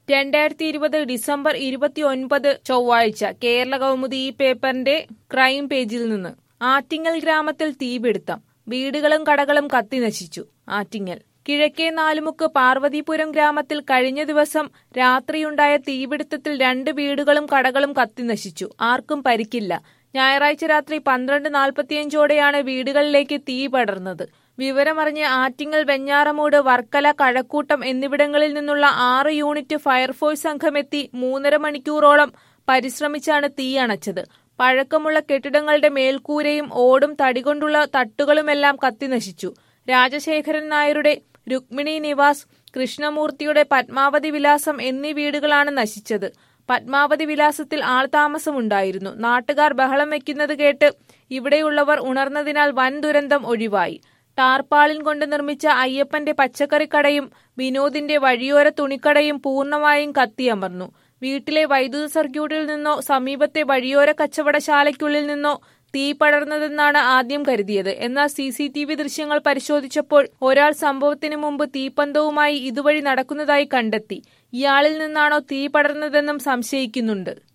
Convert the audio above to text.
രണ്ടായിരത്തി ഇരുപത് ഡിസംബർ ഇരുപത്തിയൊൻപത് ചൊവ്വാഴ്ച കേരള കൗമുദി ഈ പേപ്പറിന്റെ ക്രൈം പേജിൽ നിന്ന് ആറ്റിങ്ങൽ ഗ്രാമത്തിൽ തീപിടുത്തം വീടുകളും കടകളും കത്തിനശിച്ചു ആറ്റിങ്ങൽ കിഴക്കേ നാലുമുക്ക് പാർവതിപുരം ഗ്രാമത്തിൽ കഴിഞ്ഞ ദിവസം രാത്രിയുണ്ടായ തീപിടുത്തത്തിൽ രണ്ട് വീടുകളും കടകളും കത്തിനശിച്ചു ആർക്കും പരിക്കില്ല ഞായറാഴ്ച രാത്രി പന്ത്രണ്ട് നാൽപ്പത്തിയഞ്ചോടെയാണ് വീടുകളിലേക്ക് തീ പടർന്നത് വിവരമറിഞ്ഞ് ആറ്റിങ്ങൽ വെഞ്ഞാറമൂട് വർക്കല കഴക്കൂട്ടം എന്നിവിടങ്ങളിൽ നിന്നുള്ള ആറ് യൂണിറ്റ് ഫയർഫോഴ്സ് സംഘമെത്തി മൂന്നര മണിക്കൂറോളം പരിശ്രമിച്ചാണ് തീ അണച്ചത് പഴക്കമുള്ള കെട്ടിടങ്ങളുടെ മേൽക്കൂരയും ഓടും തടികൊണ്ടുള്ള തട്ടുകളുമെല്ലാം കത്തിനശിച്ചു രാജശേഖരൻ നായരുടെ രുക്മിണി നിവാസ് കൃഷ്ണമൂർത്തിയുടെ പത്മാവതി വിലാസം എന്നീ വീടുകളാണ് നശിച്ചത് പത്മാവതി വിലാസത്തിൽ ആൾതാമസമുണ്ടായിരുന്നു നാട്ടുകാർ ബഹളം വെക്കുന്നത് കേട്ട് ഇവിടെയുള്ളവർ ഉണർന്നതിനാൽ വൻ ദുരന്തം ഒഴിവായി ടാർപ്പാളിൻ കൊണ്ട് നിർമ്മിച്ച അയ്യപ്പന്റെ പച്ചക്കറിക്കടയും വിനോദിന്റെ വഴിയോര തുണിക്കടയും പൂർണ്ണമായും കത്തിയമർന്നു വീട്ടിലെ വൈദ്യുത സർക്യൂട്ടിൽ നിന്നോ സമീപത്തെ വഴിയോര കച്ചവടശാലയ്ക്കുള്ളിൽ നിന്നോ തീ പടർന്നതെന്നാണ് ആദ്യം കരുതിയത് എന്നാൽ സി സി ടി വി ദൃശ്യങ്ങൾ പരിശോധിച്ചപ്പോൾ ഒരാൾ സംഭവത്തിന് മുമ്പ് തീപ്പന്തവുമായി ഇതുവഴി നടക്കുന്നതായി കണ്ടെത്തി ഇയാളിൽ നിന്നാണോ തീ പടർന്നതെന്നും സംശയിക്കുന്നുണ്ട്